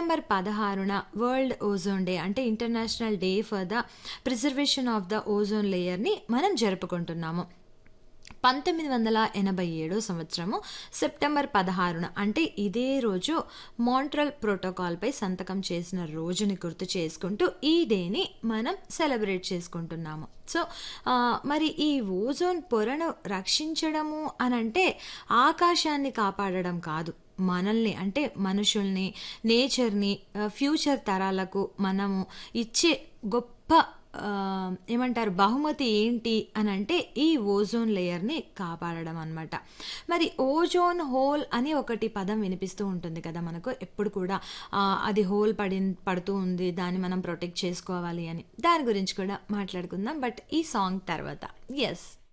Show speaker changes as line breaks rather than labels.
September పదహారున world ozone day అంటే international day for the preservation of the ozone లేయర్ని మనం జరుపుకుంటున్నాము పంతొమ్మిది వందల ఎనభై ఏడో సంవత్సరము సెప్టెంబర్ పదహారున అంటే ఇదే రోజు మాంట్రల్ ప్రోటోకాల్పై సంతకం చేసిన రోజుని గుర్తు చేసుకుంటూ ఈ డేని మనం సెలబ్రేట్ చేసుకుంటున్నాము సో ఆ, మరి ఈ ఓజోన్ పొరను రక్షించడము అనంటే ఆకాశాన్ని కాపాడడం కాదు మనల్ని అంటే మనుషుల్ని నేచర్ని ఆ, ఫ్యూచర్ తరాలకు మనము ఇచ్చే గొప్ప ఆ, ఏమంటారు బహుమతి ఏంటి అని అంటే ఈ ఓజోన్ లేయర్ని కాపాడడం అనమాట మరి ఓజోన్ హోల్ అని ఒకటి పదం వినిపిస్తూ ఉంటుంది కదా మనకు ఎప్పుడు కూడా ఆ, అది హోల్ పడి పడుతూ ఉంది దాన్ని మనం ప్రొటెక్ట్ చేసుకోవాలి అని దాని గురించి కూడా మాట్లాడుకుందాం బట్ ఈ సాంగ్ తర్వాత ఎస్